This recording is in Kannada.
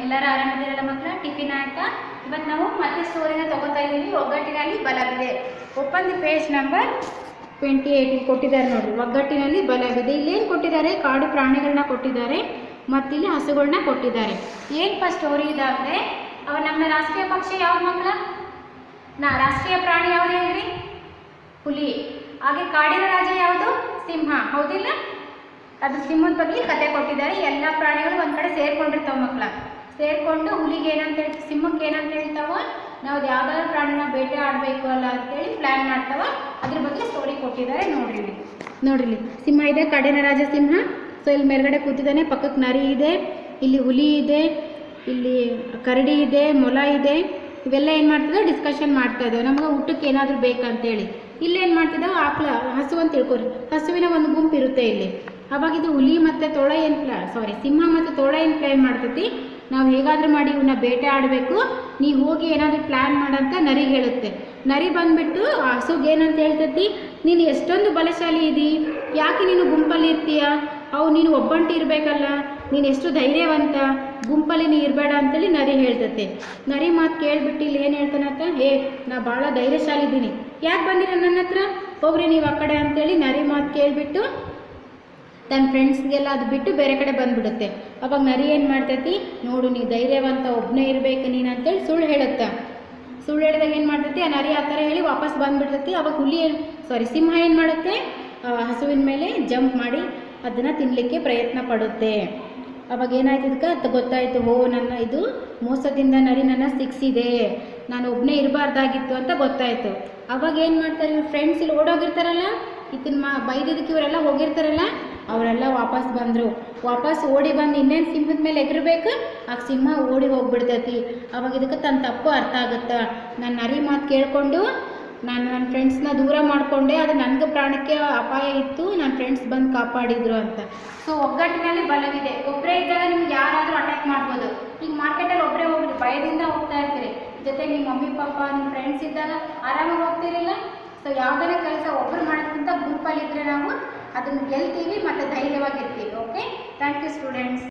ಎಲ್ಲರೂ ಆರಾಮಿದ್ದೀರಲ್ಲ ಮಕ್ಕಳ ಟಿಫಿನ್ ಆಯ್ತಾ ಇವತ್ತು ನಾವು ಮತ್ತೆ ಸ್ಟೋರಿನ ತಗೋತಾ ಇದ್ದೀವಿ ಒಗ್ಗಟ್ಟಿನಲ್ಲಿ ಬಲವಿದೆ open the page number twenty eight ಕೊಟ್ಟಿದ್ದಾರೆ ನೋಡ್ರಿ ಒಗ್ಗಟ್ಟಿನಲ್ಲಿ ಬಲವಿದೆ ಇಲ್ಲೇನು ಕೊಟ್ಟಿದ್ದಾರೆ ಕಾಡು ಪ್ರಾಣಿಗಳನ್ನ ಕೊಟ್ಟಿದ್ದಾರೆ ಮತ್ತಿಲ್ಲಿ ಹಸುಗಳನ್ನ ಕೊಟ್ಟಿದ್ದಾರೆ ಏನು ಫಸ್ಟ್ ಸ್ಟೋರಿ ಇದಾದರೆ ಅವ ನಮ್ಮ ರಾಷ್ಟ್ರೀಯ ಪಕ್ಷಿ ಯಾವ ಮಕ್ಕಳ ನಾ ರಾಷ್ಟ್ರೀಯ ಪ್ರಾಣಿ ಯಾವ್ದು ಹೇಳ್ರಿ ಹುಲಿ ಹಾಗೆ ಕಾಡಿನ ರಾಜ ಯಾವುದು ಸಿಂಹ ಹೌದಿಲ್ಲ ಅದು ಸಿಂಹದ ಬಗ್ಗೆ ಕತೆ ಕೊಟ್ಟಿದ್ದಾರೆ ಎಲ್ಲ ಪ್ರಾಣಿಗಳು ಒಂದು ಕಡೆ ಸೇರ್ಕೊಂಡಿರ್ತಾವ ಮಕ್ಕಳ ಸೇರ್ಕೊಂಡು ಹುಲಿಗೆ ಏನಂತ ಹೇಳಿ ಸಿಂಹಕ್ಕೆ ಏನಂತ ಹೇಳ್ತಾವ ನಾವು ಯಾವ್ದಾದ್ರು ಪ್ರಾಣಿನ ಬೇಟೆ ಆಡಬೇಕು ಅಲ್ಲ ಅಂತೇಳಿ ಪ್ಲ್ಯಾನ್ ಮಾಡ್ತಾವ ಅದ್ರ ಬಗ್ಗೆ ಸ್ಟೋರಿ ಕೊಟ್ಟಿದ್ದಾರೆ ನೋಡ್ರಿ ಇಲ್ಲಿ ನೋಡ್ರಿ ಇಲ್ಲಿ ಸಿಂಹ ಇದೆ ಕಾಡಿನ ರಾಜ ಸಿಂಹ ಸೊ ಇಲ್ಲಿ ಮೇಲ್ಗಡೆ ಕೂತಿದ್ದಾನೆ ಪಕ್ಕಕ್ಕೆ ನರಿ ಇದೆ ಇಲ್ಲಿ ಹುಲಿ ಇದೆ ಇಲ್ಲಿ ಕರಡಿ ಇದೆ ಮೊಲ ಇದೆ ಇವೆಲ್ಲ ಏನು ಮಾಡ್ತಿದ್ದಾವೆ ಡಿಸ್ಕಷನ್ ಮಾಡ್ತಾ ಇದ್ದಾವೆ ನಮ್ಗೆ ಊಟಕ್ಕೆ ಏನಾದರೂ ಬೇಕಂತೇಳಿ ಇಲ್ಲೇನು ಮಾಡ್ತಿದ್ದಾವೆ ಆಕಳ ಹಸು ಅಂತ ತಿಳ್ಕೊರಿ ಹಸುವಿನ ಒಂದು ಗುಂಪು ಇರುತ್ತೆ ಇಲ್ಲಿ ಅವಾಗ ಇದು ಹುಲಿ ಮತ್ತು ತೋಳ ಏನು ಪ್ಲಾ ಸಾರಿ ಸಿಂಹ ಮತ್ತು ತೋಳ ಏನು ಪ್ಲ್ಯಾನ್ ಮಾಡ್ತೈತಿ ನಾವು ಹೇಗಾದರೂ ಮಾಡಿ ಇವನ್ನ ಬೇಟೆ ಆಡಬೇಕು ನೀವು ಹೋಗಿ ಏನಾದರೂ ಪ್ಲ್ಯಾನ್ ಮಾಡಂತ ನರಿಗೆ ಹೇಳುತ್ತೆ ನರಿ ಬಂದ್ಬಿಟ್ಟು ಆ ಹಸುಗೆ ಏನಂತ ಹೇಳ್ತೈತಿ ನೀನು ಎಷ್ಟೊಂದು ಬಲಶಾಲಿ ಇದ್ದಿ ಯಾಕೆ ನೀನು ಗುಂಪಲ್ಲಿ ಇರ್ತೀಯ ಅವು ನೀನು ಒಬ್ಬಂಟಿ ಇರಬೇಕಲ್ಲ ನೀನು ಎಷ್ಟು ಧೈರ್ಯವಂತ ಗುಂಪಲ್ಲಿ ನೀ ಇರಬೇಡ ಅಂತೇಳಿ ನರಿ ಹೇಳ್ತತೆ ನರಿ ಮಾತು ಕೇಳ್ಬಿಟ್ಟು ಇಲ್ಲಿ ಏನು ಹೇಳ್ತಾನಂತ ಹೇ ನಾ ಭಾಳ ಧೈರ್ಯಶಾಲಿ ಇದ್ದೀನಿ ಯಾಕೆ ಬಂದಿರ ನನ್ನ ಹತ್ರ ಹೋಗ್ರಿ ನೀವು ಆ ಕಡೆ ಅಂತೇಳಿ ನರಿ ಮಾತು ಕೇಳಿಬಿಟ್ಟು ತನ್ನ ಫ್ರೆಂಡ್ಸ್ಗೆಲ್ಲ ಅದು ಬಿಟ್ಟು ಬೇರೆ ಕಡೆ ಬಂದ್ಬಿಡುತ್ತೆ ಅವಾಗ ನರಿ ಏನು ಮಾಡ್ತೈತಿ ನೋಡು ನೀ ಧೈರ್ಯವಂತ ಒಬ್ಬನೇ ಇರಬೇಕು ನೀನು ಅಂತೇಳಿ ಸುಳ್ಳು ಹೇಳುತ್ತೆ ಸುಳ್ಳು ಹೇಳಿದಾಗ ಏನು ಮಾಡ್ತೈತಿ ಆ ನರಿ ಆ ಥರ ಹೇಳಿ ವಾಪಸ್ ಬಂದ್ಬಿಡ್ತೈತಿ ಅವಾಗ ಹುಲಿ ಏನು ಸಾರಿ ಸಿಂಹ ಏನು ಮಾಡುತ್ತೆ ಆ ಹಸುವಿನ ಮೇಲೆ ಜಂಪ್ ಮಾಡಿ ಅದನ್ನು ತಿನ್ನಲಿಕ್ಕೆ ಪ್ರಯತ್ನ ಪಡುತ್ತೆ ಅವಾಗ ಏನಾಯ್ತು ಇದಕ್ಕೆ ಗೊತ್ತಾಯಿತು ಓ ನನ್ನ ಇದು ಮೋಸದಿಂದ ನರಿ ನನ್ನ ಸಿಕ್ಸಿದೆ ನಾನು ಒಬ್ಬನೇ ಇರಬಾರ್ದಾಗಿತ್ತು ಅಂತ ಗೊತ್ತಾಯಿತು ಅವಾಗ ಏನು ಮಾಡ್ತಾರೆ ಇವ್ರ ಫ್ರೆಂಡ್ಸ್ ಇಲ್ಲಿ ಓಡೋಗಿರ್ತಾರಲ್ಲ ಇದನ್ನ ಮಾ ಬೈದಿದ್ದಕ್ಕೆ ಇವರೆಲ್ಲ ಹೋಗಿರ್ತಾರಲ್ಲ ಅವರೆಲ್ಲ ವಾಪಸ್ ಬಂದರು ವಾಪಸ್ ಓಡಿ ಬಂದು ಇನ್ನೇನು ಸಿಂಹದ ಮೇಲೆ ಎಗರಬೇಕು ಆ ಸಿಂಹ ಓಡಿ ಹೋಗ್ಬಿಡ್ತೈತಿ ಅವಾಗ ಇದಕ್ಕೆ ತನ್ನ ತಪ್ಪು ಅರ್ಥ ಆಗುತ್ತೆ ನಾನು ನರಿ ಮಾತು ಕೇಳಿಕೊಂಡು ನಾನು ನನ್ನ ಫ್ರೆಂಡ್ಸ್ನ ದೂರ ಮಾಡಿಕೊಂಡೆ ಅದು ನನಗೆ ಪ್ರಾಣಕ್ಕೆ ಅಪಾಯ ಇತ್ತು ನನ್ನ ಫ್ರೆಂಡ್ಸ್ ಬಂದು ಕಾಪಾಡಿದ್ರು ಅಂತ ಸೊ ಒಗ್ಗಟ್ಟಿನಲ್ಲಿ ಬಲವಿದೆ ಒಬ್ಬರೇ ಇದ್ದಾಗ ನಿಮ್ಗೆ ಯಾರಾದರೂ ಅಟ್ಯಾಕ್ ಮಾಡ್ಬೋದು ಈಗ ಮಾರ್ಕೆಟಲ್ಲಿ ಒಬ್ಬರೇ ಹೋಗ್ರಿ ಭಯದಿಂದ ಹೋಗ್ತಾ ಇರ್ತೀರಿ ಜೊತೆ ನಿಮ್ಮ ಮಮ್ಮಿ ಪಾಪ ನಿಮ್ಮ ಫ್ರೆಂಡ್ಸ್ ಇದ್ದಾಗ ಆರಾಮಾಗಿ ಹೋಗ್ತಿರಿಲ್ಲ ಸೊ ಯಾವುದೇ ಕೆಲಸ ಒಬ್ಬರು ಮಾಡೋದ್ಕಿಂತ ಗ್ರೂಪಲ್ಲಿ ಇದ್ದರೆ ನಾವು ಅದನ್ನು ಗೆಲ್ತೀವಿ ಮತ್ತು ಧೈರ್ಯವಾಗಿರ್ತೀವಿ ಓಕೆ ಥ್ಯಾಂಕ್ ಯು ಸ್ಟೂಡೆಂಟ್ಸ್